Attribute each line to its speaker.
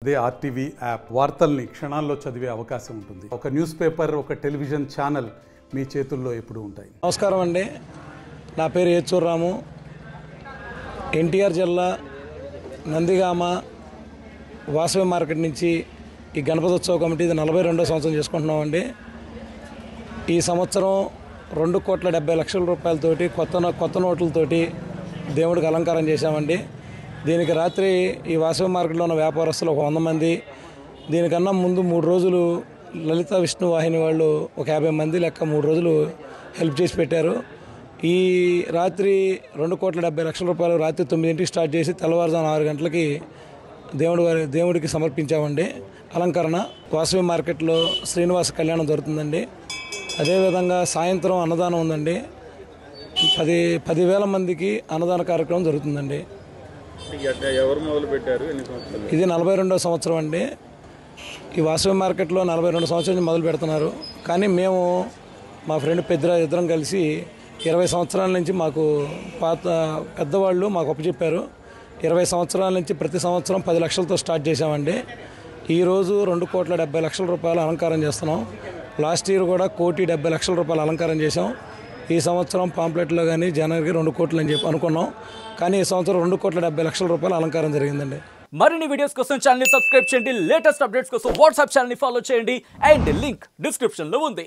Speaker 1: అదే RTV app వార్తల్ని క్షణాల్లో చదివే అవకాశం ఉంటుంది ఒక న్యూస్ పేపర్ ఒక టెలివిజన్ ఛానల్ మీ చేతుల్లో ఎప్పుడూ ఉంటాయి
Speaker 2: నమస్కారం అండి నా పేరు ఏచూర్రాము ఎన్టీఆర్ జిల్లా నందిగామ వాసవి మార్కెట్ నుంచి ఈ గణపతోత్సవ కమిటీ ఇది నలభై రెండో సంవత్సరం చేసుకుంటున్నామండి ఈ సంవత్సరం రెండు కోట్ల డెబ్బై లక్షల రూపాయలతోటి కొత్త నో- కొత్త నోట్లతోటి దేవుడికి అలంకారం చేశామండి దీనికి రాత్రి ఈ వాసవి మార్కెట్లో ఉన్న వ్యాపారస్తులు ఒక వంద మంది దీనికన్నా ముందు మూడు రోజులు లలిత విష్ణు వాహిని వాళ్ళు ఒక యాభై మంది లెక్క మూడు రోజులు హెల్ప్ చేసి పెట్టారు ఈ రాత్రి రెండు కోట్ల డెబ్బై లక్షల రూపాయలు రాత్రి తొమ్మిదింటికి స్టార్ట్ చేసి తెల్లవారుజాము ఆరు గంటలకి దేవుడి వారి దేవుడికి సమర్పించామండి అలంకరణ వాసవి మార్కెట్లో శ్రీనివాస కళ్యాణం జరుగుతుందండి అదేవిధంగా సాయంత్రం అన్నదానం ఉందండి పది పదివేల మందికి అన్నదాన కార్యక్రమం జరుగుతుందండి
Speaker 3: ఎట్లా ఎవరు మొదలు పెట్టారు ఎన్ని సంవత్సరాలు
Speaker 2: ఇది నలభై రెండో సంవత్సరం అండి ఈ వాసవి మార్కెట్లో నలభై రెండు సంవత్సరాల నుంచి మొదలు పెడుతున్నారు కానీ మేము మా ఫ్రెండ్ పెద్ద ఇద్దరం కలిసి ఇరవై సంవత్సరాల నుంచి మాకు పాత పెద్దవాళ్ళు మాకు అప్పచెప్పారు ఇరవై సంవత్సరాల నుంచి ప్రతి సంవత్సరం పది లక్షలతో స్టార్ట్ చేసామండి ఈరోజు రెండు కోట్ల డెబ్బై లక్షల రూపాయలు అలంకారం చేస్తున్నాం లాస్ట్ ఇయర్ కూడా కోటి డెబ్బై లక్షల రూపాయలు అలంకారం చేసాం ఈ సంవత్సరం పాంప్లెట్లో కానీ జనవరికి రెండు కోట్లు అని చెప్పి అనుకున్నాం కానీ ఈ సంవత్సరం రెండు కోట్ల డెబ్బై లక్షల రూపాయలు అలంకారం జరిగిందండి
Speaker 4: మరిన్ని వీడియోస్ కోసం ఛానల్ ని సబ్స్క్రైబ్ చేయండి లేటెస్ట్ అప్డేట్స్ కోసం వాట్సాప్ ఛానల్ ని ఫాలో చేయండి అండ్ లింక్ డిస్క్రిప్షన్ లో ఉంది